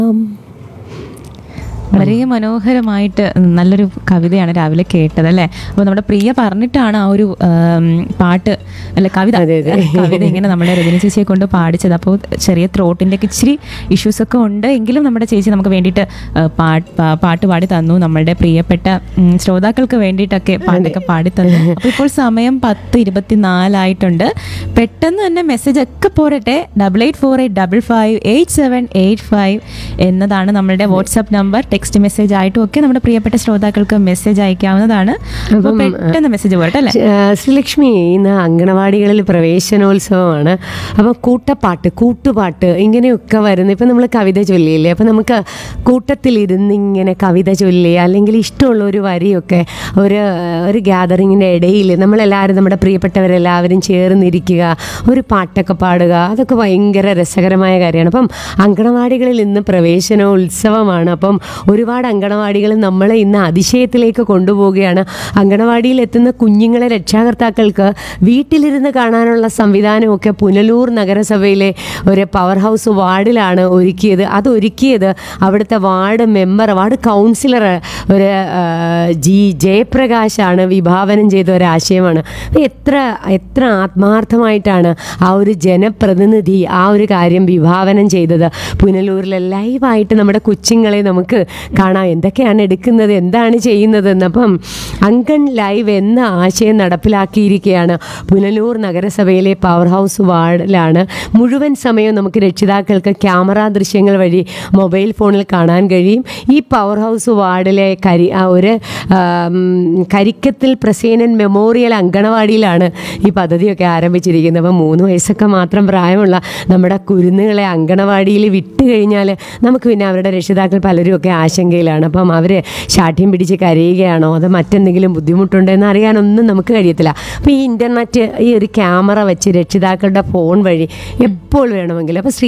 വളരെ മനോഹരമായിട്ട് നല്ലൊരു കവിതയാണ് രാവിലെ കേട്ടത് അല്ലേ അപ്പോൾ നമ്മുടെ പ്രിയ പറഞ്ഞിട്ടാണ് ആ ഒരു ആം, പാട്ട് അല്ല കവിത അതെ, അതെ. കവിത ഇങ്ങനെ നമ്മളെ രജനി ചേച്ചിയെ കൊണ്ട് പാടിച്ചത് അപ്പോൾ ചെറിയ ത്രോട്ടിൻ്റെ ഒക്കെ ഇച്ചിരി ഇഷ്യൂസ് ഒക്കെ ഉണ്ട് എങ്കിലും നമ്മുടെ ചേച്ചി നമുക്ക് വേണ്ടിയിട്ട് ആ, പാട്ട് പാ- പാട്ട് പാടി തന്നു നമ്മളുടെ പ്രിയപ്പെട്ട ഉം, ശ്രോതാക്കൾക്ക് വേണ്ടിയിട്ടൊക്കെ പാട്ടൊക്കെ പാടി തന്നു അപ്പോൾ ഇപ്പോൾ സമയം പത്ത് ഇരുപത്തിനാലായിട്ടുണ്ട് പെട്ടെന്ന് തന്നെ മെസ്സേജ് ഒക്കെ പോരട്ടെ double eight four eight double five eight seven eight five എന്നതാണ് നമ്മളുടെ വാട്സാപ്പ് നമ്പർ ടെക്സ്റ്റ് മെസ്സേജ് ആയിട്ടും ഒക്കെ നമ്മുടെ പ്രിയപ്പെട്ട ശ്രോതാക്കൾക്ക് മെസ്സേജ് അയക്കാവുന്നതാണ് അപ്പോൾ അപ്പം, പെട്ടെന്ന് മെസ്സേജ് പോരട്ടെ അല്ലേ ആ, ശ്രീലക്ഷ്മി ഇന്ന് അങ്കണവാടികളിൽ പ്രവേശനോത്സവമാണ് അപ്പം കൂട്ടപ്പാട്ട് കൂട്ടുപാട്ട് ഇങ്ങനെയൊക്കെ വരുന്നു ഇപ്പം നമ്മൾ കവിത ചൊല്ലിയില്ലേ അപ്പം നമുക്ക് കൂട്ടത്തിലിരുന്ന് ഇങ്ങനെ കവിത ചൊല്ലി അല്ലെങ്കിൽ ഇഷ്ടമുള്ള ഒരു വരിയൊക്കെ ഒരു ഒരു ഗ്യാതറിങ്ങിൻ്റെ ഇടയിൽ നമ്മളെല്ലാവരും നമ്മുടെ പ്രിയപ്പെട്ടവരെല്ലാവരും ചേർന്നിരിക്കുക ഒരു പാട്ടൊക്കെ പാടുക അതൊക്കെ ഭയങ്കര രസകരമായ കാര്യമാണ് അപ്പം അങ്കണവാടികളിൽ ഇന്ന് പ്രവേശനോത്സവമാണ് അപ്പം ഒരുപാട് അങ്കണവാടികൾ നമ്മളെ ഇന്ന് അതിശയത്തിലേക്ക് കൊണ്ടുപോവുകയാണ് അങ്കണവാടിയിൽ എത്തുന്ന കുഞ്ഞുങ്ങളെ രക്ഷാകർത്താക്കൾക്ക് വീട്ടിലിരുന്ന് കാണാനുള്ള സംവിധാനമൊക്കെ പുനലൂർ നഗരസഭയിലെ ഒരു പവർ ഹൗസ് വാർഡിലാണ് ഒരുക്കിയത് അത് ഒരുക്കിയത് അവിടുത്തെ വാർഡ് മെമ്പർ വാർഡ് കൗൺസിലർ ഒരു ആ, ജി ജയപ്രകാശാണ് വിഭാവനം ചെയ്ത ഒരാശയമാണ് എത്ര എത്ര ആത്മാർത്ഥമായിട്ടാണ് ആ ഒരു ജനപ്രതിനിധി ആ ഒരു കാര്യം വിഭാവനം ചെയ്തത് പുനലൂരിലെ ലൈവായിട്ട് നമ്മുടെ കൊച്ചുങ്ങളെ നമുക്ക് കാണാം എന്തൊക്കെയാണ് എടുക്കുന്നത് എന്താണ് ചെയ്യുന്നതെന്ന് അപ്പം അങ്കൺ ലൈവ് എന്ന ആശയം നടപ്പിലാക്കിയിരിക്കുകയാണ് പുനലൂർ നഗരസഭയിലെ പവർ ഹൗസ് വാർഡിലാണ് മുഴുവൻ സമയവും നമുക്ക് രക്ഷിതാക്കൾക്ക് ക്യാമറ ദൃശ്യങ്ങൾ വഴി മൊബൈൽ ഫോണിൽ കാണാൻ കഴിയും ഈ പവർ ഹൗസ് വാർഡിലെ കരി ആ ഒരു ആം, കരിക്കത്തിൽ പ്രസേനൻ മെമ്മോറിയൽ അങ്കണവാടിയിലാണ് ഈ പദ്ധതിയൊക്കെ ആരംഭിച്ചിരിക്കുന്നത് അപ്പോൾ മൂന്ന് വയസ്സൊക്കെ മാത്രം പ്രായമുള്ള നമ്മുടെ കുരുന്നുകളെ അങ്കണവാടിയിൽ വിട്ട് കഴിഞ്ഞാൽ നമുക്ക് പിന്നെ അവരുടെ രക്ഷിതാക്കൾ പലരും ഒക്കെ ആശങ്കയിലാണ് അപ്പം അവർ ശാഠ്യം പിടിച്ച് കരയുകയാണോ അത് മറ്റെന്തെങ്കിലും ബുദ്ധിമുട്ടുണ്ടോ എന്ന് അറിയാനൊന്നും നമുക്ക് കഴിയത്തില്ല അപ്പോൾ ഈ ഇൻ്റർനെറ്റ് ഈ ഒരു ക്യാമറ വെച്ച് രക്ഷിതാക്കളുടെ ഫോൺ വഴി എപ്പോൾ വേണമെങ്കിലും അപ്പോൾ ശ്രീ